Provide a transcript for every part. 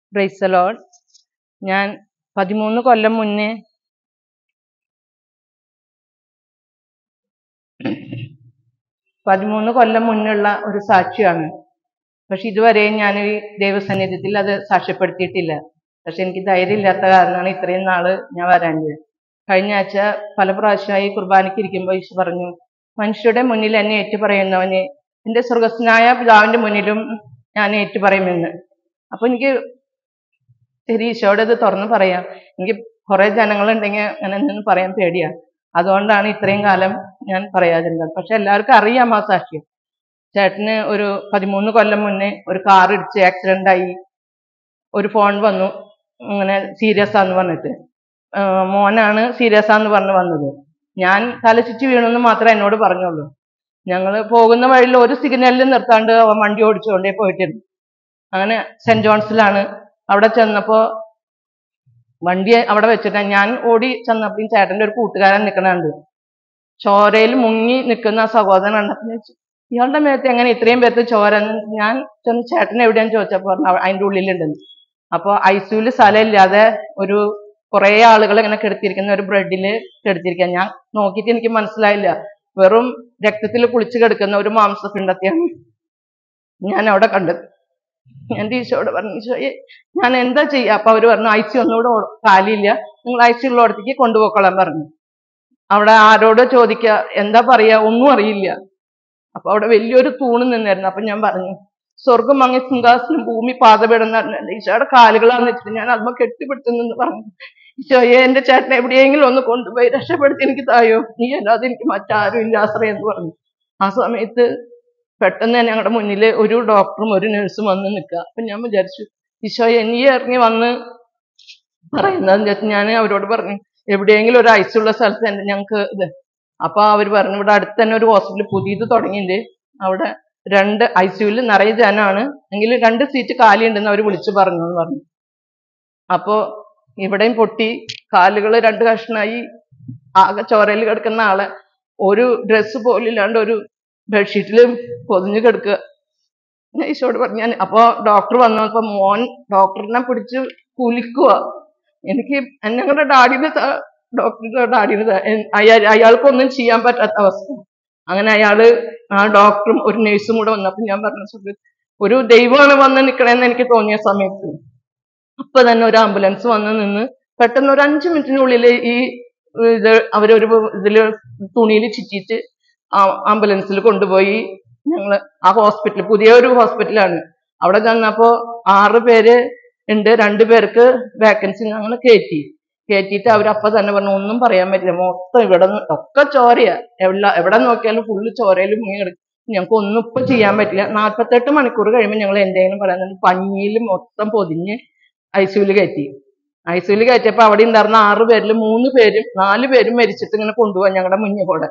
പ്രൈസലോൺ ഞാൻ പതിമൂന്ന് കൊല്ലം മുന്നേ പതിമൂന്ന് കൊല്ലം മുന്നുള്ള ഒരു സാക്ഷിയാണ് പക്ഷെ ഇതുവരെയും ഞാൻ ഈ ദൈവസന്നിധ്യത്തിൽ അത് സാക്ഷ്യപ്പെടുത്തിയിട്ടില്ല പക്ഷെ എനിക്ക് ധൈര്യമില്ലാത്ത കാരണമാണ് ഇത്രയും നാള് ഞാൻ വരാഞ്ഞത് കഴിഞ്ഞ ആഴ്ച പല പ്രാവശ്യമായി കുർബാനയ്ക്ക് ഇരിക്കുമ്പോൾ ഈശോ പറഞ്ഞു മനുഷ്യരുടെ മുന്നിൽ എന്നെ ഏറ്റുപറയുന്നവന് എന്റെ സ്വർഗസ്നായ പിതാവിന്റെ മുന്നിലും ഞാൻ ഏറ്റുപറയുമെന്ന് അപ്പൊ എനിക്ക് ശരി ഈശോയോട് ഇത് തുറന്ന് പറയാം എനിക്ക് കുറെ ജനങ്ങളുണ്ടെങ്കിൽ അങ്ങനെ നിന്ന് പറയാൻ പേടിയാ അതുകൊണ്ടാണ് ഇത്രയും കാലം ഞാൻ പറയാതിരുന്നത് പക്ഷെ എല്ലാവർക്കും അറിയാം ആ സാക്ഷ്യം ചേട്ടന് ഒരു പതിമൂന്ന് കൊല്ലം മുന്നേ ഒരു കാർ ഇടിച്ച് ആക്സിഡന്റ് ആയി ഒരു ഫോൺ വന്നു ഇങ്ങനെ സീരിയസ് ആന്ന് പറഞ്ഞിട്ട് ആ, മോനാണ് സീരിയസ് ആന്ന് പറഞ്ഞ് വന്നത് ഞാൻ തലചുറ്റി വീണെന്ന് മാത്രമേ എന്നോട് പറഞ്ഞുള്ളൂ ഞങ്ങൾ പോകുന്ന വഴിയിൽ ഒരു സിഗ്നലിൽ നിർത്താണ്ട് അവൻ വണ്ടി ഓടിച്ചുകൊണ്ടേ പോയിട്ടുണ്ട് അങ്ങനെ സെന്റ് ജോൺസിലാണ് അവിടെ ചെന്നപ്പോ വണ്ടി അവിടെ വെച്ചിട്ട് ഞാൻ ഓടി ചെന്നപ്പോഴും ചേട്ടന്റെ ഒരു കൂട്ടുകാരൻ നിൽക്കണുണ്ട് ചോരയിൽ മുങ്ങി നിൽക്കുന്ന ആ സഹോദരൻ കണ്ടപ്പോൾ ഞാൻ ചോദിച്ചു, ഇയാളുടെ മേത്ത് എങ്ങനെ ഇത്രയും പേർക്ക് ചോര എന്ന് ഞാൻ ചെന്ന് ചേട്ടൻ എവിടെയാന്ന് ചോദിച്ചപ്പോ പറഞ്ഞു "അവ- അതിന്റെ ഉള്ളിലുണ്ടെന്ന് അപ്പൊ ഐസിയുല് സ്ഥലമില്ലാതെ ഒരു കുറെ ആളുകൾ ഇങ്ങനെ കെടുത്തിരിക്കുന്ന ഒരു ബ്രെഡില് കെടുത്തിരിക്കുക ഞാൻ നോക്കിയിട്ട് എനിക്ക് മനസ്സിലായില്ല വെറും രക്തത്തിൽ കുളിച്ച് കിടക്കുന്ന ഒരു മാംസപിണ്ടത്തെയാണ് ഞാൻ അവിടെ കണ്ടത് എന്റെ ഈശോയോട് പറഞ്ഞു ഈശോയെ ഞാൻ എന്താ ചെയ്യാ അപ്പൊ അവര് പറഞ്ഞു ഐസി ഒന്നുകൂടെ ഓ- കാലിയില്ല നിങ്ങൾ ഐസി ഉള്ളിടത്തേക്ക് കൊണ്ടുപോയിക്കോളാൻ പറഞ്ഞു അവിടെ ആരോട് ചോദിക്ക എന്താ പറയാ ഒന്നും അറിയില്ല അപ്പൊ അവിടെ വലിയൊരു തൂണ് നിന്നായിരുന്നു അപ്പൊ ഞാൻ പറഞ്ഞു സ്വർഗം മങ്ങി സിംഹാസനം ഭൂമി പാതപെടുന്ന ഈശോയുടെ കാലുകളാന്ന് വെച്ചിട്ട് ഞാൻ അതുമ്പോ കെട്ടിപ്പിടുത്തുന്നെന്ന് പറഞ്ഞു ഈശോയെ എന്റെ ചേട്ടനെ എവിടെയെങ്കിലും ഒന്ന് കൊണ്ടുപോയി രക്ഷപ്പെടുത്തി എനിക്ക് തായോ നീ അല്ലാതെ എനിക്ക് മറ്റാരും ഇല്ല ആശ്രയം എന്ന് പറഞ്ഞു ആ സമയത്ത് പെട്ടെന്ന് തന്നെ ഞങ്ങളുടെ മുന്നിൽ ഒരു ഡോക്ടറും ഒരു നഴ്സും വന്ന് നിൽക്കുക അപ്പൊ ഞാൻ വിചാരിച്ചു ഈശോയെ നീ ഇറങ്ങി വന്ന് പറയുന്നതെന്ന് വെച്ചാൽ ഞാൻ അവരോട് പറഞ്ഞു എവിടെയെങ്കിലും ഒരു ഐസുള്ള സ്ഥലത്ത് തന്നെ ഞങ്ങൾക്ക് ഇത് അപ്പൊ അവർ പറഞ്ഞു ഇവിടെ അടുത്ത് തന്നെ ഒരു ഹോസ്പിറ്റൽ പുതിയത് തുടങ്ങിയിട്ടുണ്ട് അവിടെ രണ്ട് ഐ സിയുവിൽ നിറയെ ജനാണ് എങ്കിൽ രണ്ട് സീറ്റ് കാലിയുണ്ടെന്ന് അവർ വിളിച്ചു പറഞ്ഞു എന്ന് പറഞ്ഞു അപ്പോ ഇവിടെയും പൊട്ടി കാലുകൾ രണ്ട് കഷ്ണമായി ആകെ ചോരയിൽ കിടക്കുന്ന ആളെ ഒരു ഡ്രസ്സ് പോലും ഇല്ലാണ്ട് ഒരു ബെഡ്ഷീറ്റിൽ പൊതിഞ്ഞു കിടക്കുക ഞാൻ ഈശോട് പറഞ്ഞു ഞാൻ അപ്പോ ഡോക്ടർ വന്നപ്പോ മോൻ ഡോക്ടറിനെ പിടിച്ച് കുലിക്കുക എനിക്ക് ഞങ്ങളുടെ ഡാഡിയുടെ ഡോക്ടറുടെ ഡാഡിയുടെ അയാൾ അയാൾക്കൊന്നും ചെയ്യാൻ പറ്റാത്ത അവസ്ഥ അങ്ങനെ അയാള് ആ ഡോക്ടറും ഒരു നഴ്സും കൂടെ വന്നപ്പോ ഞാൻ പറഞ്ഞു "സുഹൃത്ത്, ഒരു ദൈവമാണ് വന്ന് നിക്കണേന്ന് എനിക്ക് തോന്നിയ സമയത്ത് അപ്പൊ തന്നെ ഒരു ആംബുലൻസ് വന്ന് നിന്ന് പെട്ടെന്ന് ഒരു അഞ്ചു മിനിറ്റിനുള്ളിൽ ഈ ഇത് അവരൊരു ഇതില് തുണിയിൽ ചുറ്റിയിട്ട് ആംബുലൻസിൽ കൊണ്ടുപോയി ഞങ്ങള് ആ ഹോസ്പിറ്റൽ പുതിയ ഒരു ഹോസ്പിറ്റലാണ് അവിടെ ചെന്നപ്പോ ആറ് പേര് ഉണ്ട് രണ്ടു പേർക്ക് വേക്കൻസി ഞങ്ങൾ കയറ്റി കയറ്റിയിട്ട് അവരപ്പൊ തന്നെ പറഞ്ഞു ഒന്നും പറയാൻ പറ്റില്ല മൊത്തം ഇവിടെ നിന്ന് ഒക്കെ ചോരയാ എവിടെ എവിടെ നോക്കിയാലും ഫുള്ള് ചോരയിൽ മുങ്ങി കിടക്കും ഞങ്ങൾക്ക് ഒന്നും ഇപ്പൊ ചെയ്യാൻ പറ്റില്ല നാൽപ്പത്തെട്ട് മണിക്കൂർ കഴിയുമ്പോൾ ഞങ്ങൾ എന്തെങ്കിലും പറയുന്നത് പഞ്ഞിയിൽ മൊത്തം പൊതിഞ്ഞ് ഐസിയുല് കയറ്റി ഐസിയുല് കയറ്റിയപ്പോ അവിടെ ഉണ്ടായിരുന്ന ആറ് പേരിൽ മൂന്ന് പേരും നാല് പേരും മരിച്ചിട്ട് ഇങ്ങനെ കൊണ്ടുപോകാൻ ഞങ്ങളുടെ മുന്നിൽ കൂടെ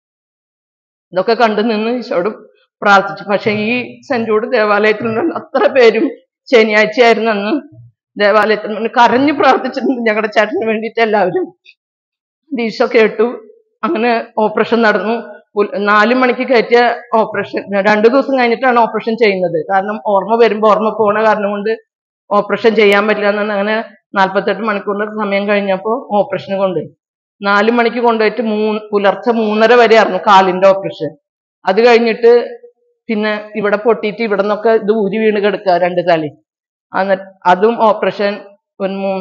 ഇതൊക്കെ കണ്ടു നിന്ന് ഈശോട് പ്രാർത്ഥിച്ചു പക്ഷെ ഈ സെന്റ് ജൂഡ് ദേവാലയത്തിലുള്ള അത്ര പേരും ശനിയാഴ്ച ആയിരുന്നു അന്ന് ദേവാലയത്തിൽ നിന്ന് കരഞ്ഞു പ്രാർത്ഥിച്ചിട്ടുണ്ട് ഞങ്ങളുടെ ചേട്ടന് വേണ്ടിയിട്ട് എല്ലാവരും ഇത് ഈശോ കേട്ടു അങ്ങനെ ഓപ്പറേഷൻ നടന്നു പുൽ- നാല് മണിക്ക് കയറ്റിയ ഓപ്പറേഷൻ രണ്ടു ദിവസം കഴിഞ്ഞിട്ടാണ് ഓപ്പറേഷൻ ചെയ്യുന്നത് കാരണം ഓർമ്മ വരുമ്പോ ഓർമ്മ പോണ കാരണം കൊണ്ട് ഓപ്പറേഷൻ ചെയ്യാൻ പറ്റില്ല എന്നാണ് അങ്ങനെ നാല്പത്തെട്ട് മണിക്കൂറിന്റെ സമയം കഴിഞ്ഞപ്പോ ഓപ്പറേഷന് കൊണ്ടുപോയി നാല് മണിക്ക് കൊണ്ടുപോയിട്ട് മൂന്ന് പുലർച്ചെ മൂന്നര വരെ ആയിരുന്നു കാലിന്റെ ഓപ്പറേഷൻ അത് കഴിഞ്ഞിട്ട് പിന്നെ ഇവിടെ പൊട്ടിയിട്ട് ഇവിടെ നിന്നൊക്കെ ഇത് ഊരി വീണ് കിടക്കുക രണ്ട് തലി എന്നിട്ട് അതും ഓപ്പറേഷൻ ഒരു മൂ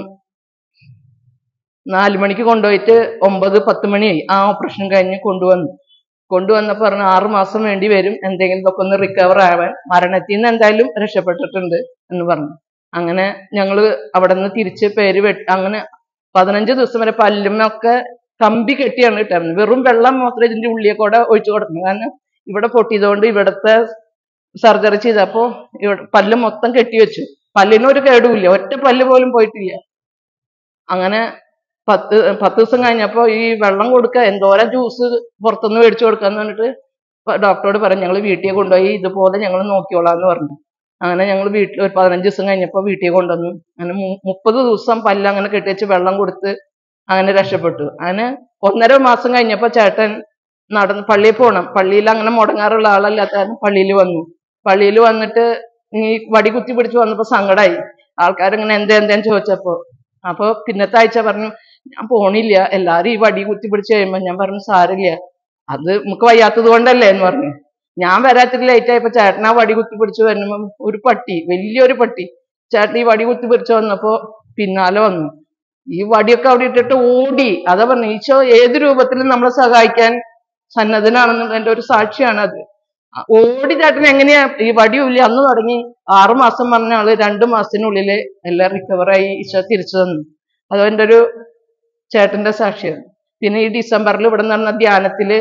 നാല് മണിക്ക് കൊണ്ടുപോയിട്ട് ഒമ്പത് പത്ത് മണിയായി ആ ഓപ്പറേഷൻ കഴിഞ്ഞ് കൊണ്ടുവന്നു കൊണ്ടുവന്നപ്പോ പറഞ്ഞു ആറ് മാസം വേണ്ടി വരും എന്തെങ്കിലും ഇതൊക്കെ ഒന്ന് റിക്കവർ ആവാൻ മരണത്തിൽ നിന്ന് എന്തായാലും രക്ഷപ്പെട്ടിട്ടുണ്ട് എന്ന് പറഞ്ഞു അങ്ങനെ ഞങ്ങള് അവിടെ നിന്ന് തിരിച്ച് പേര് വെട്ടി അങ്ങനെ പതിനഞ്ച് ദിവസം വരെ പല്ലുമൊക്കെ കമ്പി കെട്ടിയാണ് കിട്ടുന്നത് വെറും വെള്ളം മാത്രമേ ഇതിന്റെ ഉള്ളിൽ കൂടെ ഒഴിച്ചു കൊടുക്കുന്നത് കാരണം ഇവിടെ പൊട്ടിയതുകൊണ്ട് ഇവിടുത്തെ സർജറി ചെയ്തപ്പോ ഇവിടെ പല്ല് മൊത്തം കെട്ടിവെച്ചു പല്ലിന് ഒരു കേടുമില്ല ഒറ്റ പല്ല് പോലും പോയിട്ടില്ല അങ്ങനെ പത്ത് പത്ത് ദിവസം കഴിഞ്ഞപ്പോ ഈ വെള്ളം കൊടുക്കുക എന്തോരം ജ്യൂസ് പുറത്തുനിന്ന് മേടിച്ചു കൊടുക്കാന്ന് പറഞ്ഞിട്ട് പ- ഡോക്ടറോട് പറഞ്ഞു ഞങ്ങൾ വീട്ടിൽ കൊണ്ടുപോയി ഇതുപോലെ ഞങ്ങൾ നോക്കിയോളാന്ന് പറഞ്ഞു അങ്ങനെ ഞങ്ങൾ വീട്ടിൽ ഒരു പതിനഞ്ച് ദിവസം കഴിഞ്ഞപ്പോ വീട്ടിൽ കൊണ്ടുവന്നു അങ്ങനെ മു- മുപ്പത് ദിവസം പല്ല് അങ്ങനെ കെട്ടിവെച്ച് വെള്ളം കൊടുത്ത് അങ്ങനെ രക്ഷപ്പെട്ടു അങ്ങനെ ഒന്നര മാസം കഴിഞ്ഞപ്പോ ചേട്ടൻ നടന്ന് പള്ളിയിൽ പോകണം പള്ളിയിൽ അങ്ങനെ മുടങ്ങാറുള്ള ആളല്ലാത്ത കാരണം പള്ളിയിൽ വന്നു പള്ളിയിൽ വന്നിട്ട് ഈ വടി കുത്തി പിടിച്ച് വന്നപ്പോ സങ്കടായി ആൾക്കാരിങ്ങനെ എന്താ എന്താന്ന് ചോദിച്ചപ്പോ അപ്പൊ പിന്നത്തെ ആഴ്ച പറഞ്ഞു ഞാൻ പോണില്ല എല്ലാരും ഈ വടി കുത്തി പിടിച്ച് കഴിയുമ്പോ ഞാൻ പറഞ്ഞു സാരില്ല അത് നമുക്ക് വയ്യാത്തത് കൊണ്ടല്ലേ എന്ന് പറഞ്ഞു ഞാൻ വരാത്തിരി ലേറ്റ് ആയപ്പോ ചേട്ടൻ ആ വടി കുത്തി പിടിച്ച് വരുമ്പോ ഒരു പട്ടി വലിയൊരു പട്ടി ചേട്ടൻ ഈ വടി കുത്തി പിടിച്ച് വന്നപ്പോ പിന്നാലെ വന്നു ഈ വടിയൊക്കെ അവിടെ ഇട്ടിട്ട് ഓടി അതാ പറഞ്ഞു ഈശോ ഏത് രൂപത്തിലും നമ്മളെ സഹായിക്കാൻ സന്നദ്ധനാണെന്നുള്ളതിന്റെ ഒരു സാക്ഷിയാണ് അത് ആ ഓടി ചേട്ടൻ എങ്ങനെയാ ഈ വടിയില്ല അന്ന് തുടങ്ങി ആറു മാസം പറഞ്ഞ ആള് രണ്ടു മാസത്തിനുള്ളില് എല്ലാം റിക്കവറായി ഈശോ തിരിച്ചു തന്നു അത് എൻ്റെ ഒരു ചേട്ടന്റെ സാക്ഷിയാണ് പിന്നെ ഈ ഡിസംബറിൽ ഇവിടെ നടന്ന ധ്യാനത്തില്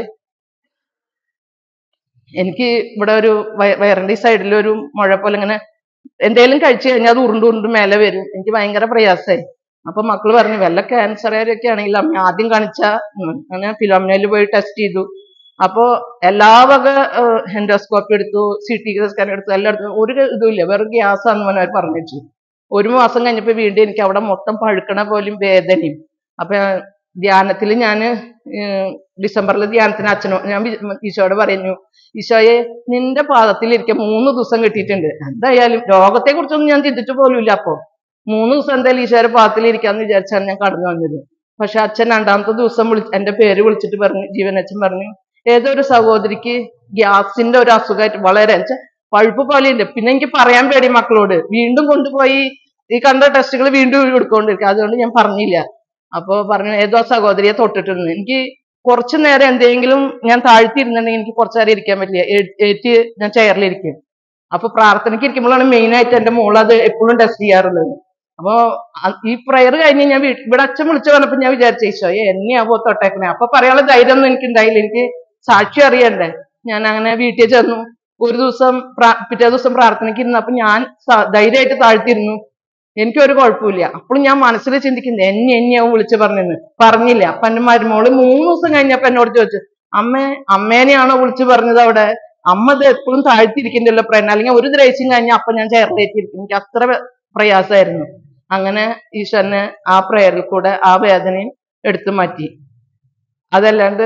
എനിക്ക് ഇവിടെ ഒരു വയ- വയറിന്റെ സൈഡിൽ ഒരു മുഴ പോലെ ഇങ്ങനെ എന്തേലും കഴിച്ചു കഴിഞ്ഞാൽ അത് ഉരുണ്ട് ഉരുണ്ട് മേലെ വരും എനിക്ക് ഭയങ്കര പ്രയാസമായി അപ്പൊ മക്കള് പറഞ്ഞു വല്ല ക്യാൻസറുകാരൊക്കെ ആണെങ്കിൽ അമ്മ ആദ്യം കാണിച്ച അങ്ങനെ ഫിലോമിനയിൽ പോയി ടെസ്റ്റ് ചെയ്തു അപ്പോ എല്ലാ വക എൻഡോസ്കോപ്പി എടുത്തു സി ടി സ്കാൻ എടുത്തു എല്ലാം എടുത്തു ഒരു ഇതുമില്ല വെറും ഗ്യാസ് ആണെന്ന് അവർ പറഞ്ഞു വെച്ചു ഒരു മാസം കഴിഞ്ഞപ്പോ വീണ്ടും എനിക്ക് അവിടെ മൊത്തം പഴുക്കണ പോലും വേദനയും അപ്പൊ ധ്യാനത്തിൽ ഞാൻ ഡിസംബറിൽ ധ്യാനത്തിന് അച്ഛനോ ഞാൻ വി- ഈശോയോട് പറഞ്ഞു ഈശോയെ നിന്റെ പാദത്തിലിരിക്കാൻ മൂന്ന് ദിവസം കിട്ടിയിട്ടുണ്ട് എന്തായാലും രോഗത്തെ കുറിച്ചൊന്നും ഞാൻ ചിന്തിച്ചു പോലുമില്ല അപ്പൊ മൂന്ന് ദിവസം എന്തായാലും ഈശോയുടെ പാദത്തിലിരിക്കാന്ന് വിചാരിച്ചാണ് ഞാൻ കടന്നു വന്നത് പക്ഷെ അച്ഛൻ രണ്ടാമത്തെ ദിവസം വിളി എന്റെ പേര് വിളിച്ചിട്ട് പറഞ്ഞു ജീവനച്ഛൻ പറഞ്ഞു ഏതോ ഒരു സഹോദരിക്ക് ഗ്യാസിന്റെ ഒരു അസുഖമായിട്ട് വളരെ വെച്ചാ പഴുപ്പ് പോലെയുണ്ട് പിന്നെ എനിക്ക് പറയാൻ പേടി മക്കളോട് വീണ്ടും കൊണ്ടുപോയി ഈ കണ്ട ടെസ്റ്റുകൾ വീണ്ടും എടുക്കൊണ്ടിരിക്കുക അതുകൊണ്ട് ഞാൻ പറഞ്ഞില്ല അപ്പൊ പറഞ്ഞു ഏതോ സഹോദരിയെ തൊട്ടിട്ടുണ്ട് എനിക്ക് കുറച്ചു നേരം എന്തെങ്കിലും ഞാൻ താഴ്ത്തിയിരുന്നുണ്ടെങ്കിൽ എനിക്ക് കുറച്ചു നേരം ഇരിക്കാൻ പറ്റില്ല ഏ- ഏറ്റ് ഞാൻ ചെയറിലിരിക്കും അപ്പൊ പ്രാർത്ഥനയ്ക്ക് ഇരിക്കുമ്പോഴാണ് മെയിൻ ആയിട്ട് എന്റെ മോൾ അത് എപ്പോഴും ടെസ്റ്റ് ചെയ്യാറുള്ളത് അപ്പൊ അ- ഈ പ്രയർ കഴിഞ്ഞ് ഞാൻ വീട്ടിൽ ഇവിടെ അച്ഛൻ വിളിച്ചു പറഞ്ഞപ്പോ ഞാൻ വിചാരിച്ചു ഈശോയെ എന്നെയാവോ തൊട്ടേക്കണേ അപ്പൊ പറയാനുള്ള ധൈര്യം ഒന്നും എനിക്ക് ഉണ്ടായില്ല എനിക്ക് സാക്ഷി അറിയണ്ടേ ഞാൻ അങ്ങനെ വീട്ടിൽ ചെന്നു ഒരു ദിവസം പ്രാ- പിറ്റേ ദിവസം പ്രാർത്ഥനയ്ക്ക് ഇരുന്നപ്പോ ഞാൻ സ- ധൈര്യമായിട്ട് താഴ്ത്തിയിരുന്നു എനിക്കൊരു കുഴപ്പമില്ല അപ്പോഴും ഞാൻ മനസ്സിൽ ചിന്തിക്കുന്നത് എന്നെ എന്നെയാവും വിളിച്ചു പറഞ്ഞെന്ന് പറഞ്ഞില്ല അപ്പൊ എന്റെ മരുമോള് മൂന്ന് ദിവസം കഴിഞ്ഞപ്പോ എന്നോട് ചോദിച്ചു അമ്മേ അമ്മേനെയാണോ വിളിച്ചു പറഞ്ഞത് അവിടെ അമ്മ ഇത് എപ്പോഴും താഴ്ത്തിയിരിക്കണ്ടല്ലോ പ്രേരണ അല്ലെങ്കിൽ ഒരു ദ്രേശ്യം കഴിഞ്ഞാൽ അപ്പൊ ഞാൻ ചേർത്തേറ്റിരിക്കും എനിക്ക് അത്ര പ്രയാസമായിരുന്നു അങ്ങനെ ഈശ്വരന് ആ പ്രയറിൽ കൂടെ ആ വേദനയും എടുത്തു മാറ്റി അതല്ലാണ്ട്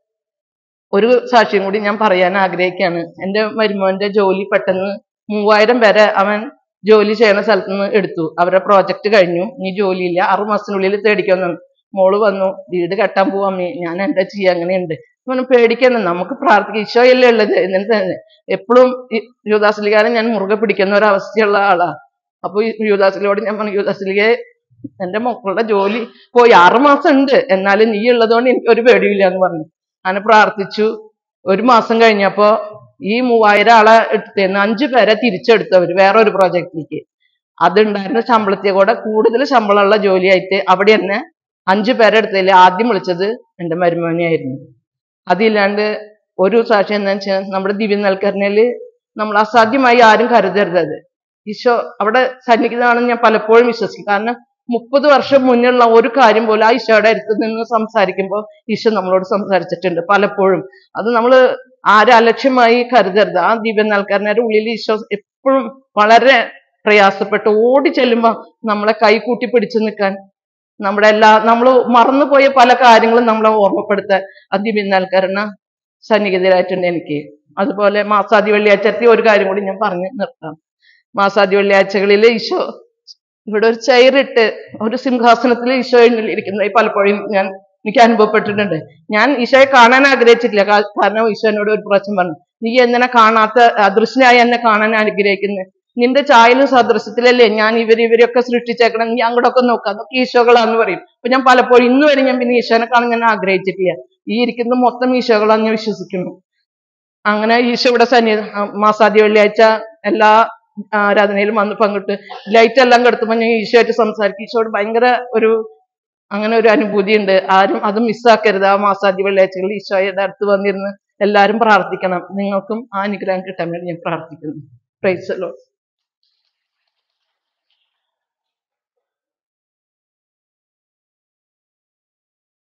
ഒരു സാക്ഷ്യം കൂടി ഞാൻ പറയാൻ ആഗ്രഹിക്കുകയാണ് എൻ്റെ മരുമോന്റെ ജോലി പെട്ടെന്ന് മൂവായിരം പേരെ അവൻ ജോലി ചെയ്യണ സ്ഥലത്ത് നിന്ന് എടുത്തു അവരുടെ പ്രോജക്റ്റ് കഴിഞ്ഞു ഇനി ജോലിയില്ല ആറു മാസത്തിനുള്ളിൽ തേടിക്കുന്നു മോള് വന്നു വീട് കെട്ടാൻ പോവാ അമ്മേ ഞാൻ എന്താ ചെയ്യാ അങ്ങനെയുണ്ട് അവന് പേടിക്കണം നമുക്ക് പ്രാർത്ഥിക്കാം ഈശോയല്ലേ ഉള്ളത് എന്നിട്ട് എപ്പോഴും യുവദാസലികാരൻ ഞാൻ മുറുകെ പിടിക്കുന്ന ഒരു അവസ്ഥയുള്ള ആളാ അപ്പൊ ഈ യുവദാസലിയോട് ഞാൻ പറഞ്ഞു യുവദാസലിയെ എന്റെ മക്കളുടെ ജോലി പോയി ആറു മാസം ഉണ്ട് എന്നാലും നീ ഉള്ളതുകൊണ്ട് എനിക്ക് ഒരു പേടിയില്ല എന്ന് പറഞ്ഞു അങ്ങനെ പ്രാർത്ഥിച്ചു ഒരു മാസം കഴിഞ്ഞപ്പോ ഈ മൂവായിരം ആളെ എടുത്തേന്ന് അഞ്ചു പേരെ തിരിച്ചെടുത്തവര് വേറെ ഒരു പ്രോജക്റ്റിലേക്ക് അതുണ്ടായിരുന്ന ശമ്പളത്തെ കൂടെ കൂടുതൽ ശമ്പളമുള്ള ജോലിയായിട്ട് അവിടെ തന്നെ അഞ്ചു പേരെ എടുത്തതിൽ ആദ്യം വിളിച്ചത് എന്റെ മരുമോനെയായിരുന്നു അതില്ലാണ്ട് ഒരു സാക്ഷ്യം എന്താ വെച്ചാൽ നമ്മുടെ ദിവ്യനൽക്കരണയില് നമ്മൾ അസാധ്യമായി ആരും കരുതരുത് അത് ഈശോ അവിടെ സന്നിഹിതമാണെന്ന് ഞാൻ പലപ്പോഴും വിശ്വസിക്കും കാരണം മുപ്പത് വർഷം മുന്നുള്ള ഒരു കാര്യം പോലും ആ ഈശോയുടെ അടുത്ത് നിന്ന് സംസാരിക്കുമ്പോൾ ഈശോ നമ്മളോട് സംസാരിച്ചിട്ടുണ്ട് പലപ്പോഴും അത് നമ്മൾ ആരും അലക്ഷ്യമായി കരുതരുത് ആ ദിവ്യനൽക്കരണയുടെ ഉള്ളിൽ ഈശോ എപ്പോഴും വളരെ പ്രയാസപ്പെട്ട് ഓടി ചെല്ലുമ്പോൾ നമ്മളെ കൈ കൂട്ടി പിടിച്ചു നിൽക്കാൻ നമ്മുടെ എല്ലാ നമ്മൾ മറന്നുപോയ പല കാര്യങ്ങളും നമ്മളെ ഓർമ്മപ്പെടുത്താൻ ആ ദിവ്യനൽക്കരണ സന്നിഹിതരായിട്ടുണ്ട് എനിക്ക് അതുപോലെ മാസാദി വെള്ളിയാഴ്ചത്തെ ഒരു കാര്യം കൂടി ഞാൻ പറഞ്ഞു നിർത്താം മാസാദി വെള്ളിയാഴ്ചകളിൽ ഈശോ ഇവിടെ ഒരു ചെയറിട്ട് ഒരു സിംഹാസനത്തിൽ ഈശോ എഴുന്നള്ളിയിരിക്കുന്നതായി പലപ്പോഴും ഞാൻ എനിക്ക് അനുഭവപ്പെട്ടിട്ടുണ്ട് ഞാൻ ഈശോയെ കാണാൻ ആഗ്രഹിച്ചിട്ടില്ല കാ- കാരണം ഈശോ എന്നോട് ഒരു പ്രാവശ്യം പറഞ്ഞു നീ എന്നെ കാണാത്ത അദൃശ്യനായി എന്നെ കാണാൻ ആഗ്രഹിക്കുന്നത് നിന്റെ ചായലും സദൃശ്യത്തിലല്ലേ ഞാൻ ഇവര് ഇവരൊക്കെ സൃഷ്ടിച്ചേക്കണം നീ അങ്ങോട്ടൊക്കെ നോക്കാം അതൊക്കെ ഈശോകളാന്ന് പറയും അപ്പൊ ഞാൻ പലപ്പോഴും ഇന്ന് വരെ ഞാൻ പിന്നെ ഈശോനെ കാണാൻ ഞാൻ ആഗ്രഹിച്ചിട്ടില്ല ഈ ഇരിക്കുന്ന മൊത്തം ഈശോകളാന്ന് ഞാൻ വിശ്വസിക്കുന്നു അങ്ങനെ ഈശോ ഇവിടെ സന്നി ആ, മാസാദ്യ വെള്ളിയാഴ്ച എല്ലാ ആരാധനയിലും വന്ന് പങ്കിട്ട് ലൈറ്റ് എല്ലാം കെടുത്തുമ്പോൾ ഞാൻ ഈശോയായിട്ട് സംസാരിക്കും ഈശോയോട് ഭയങ്കര ഒരു അങ്ങനെ ഒരു അനുഭൂതി ഉണ്ട് ആരും അത് മിസ്സാക്കരുത് ആ മാസാദ്യ വെള്ളിയാഴ്ചകളിൽ ഈശോയുടെ അടുത്ത് വന്നിരുന്ന് എല്ലാവരും പ്രാർത്ഥിക്കണം നിങ്ങൾക്കും ആ അനുഗ്രഹം കിട്ടാൻ വേണ്ടി ഞാൻ പ്രാർത്ഥിക്കുന്നു പ്രൈസ് ലോഡ്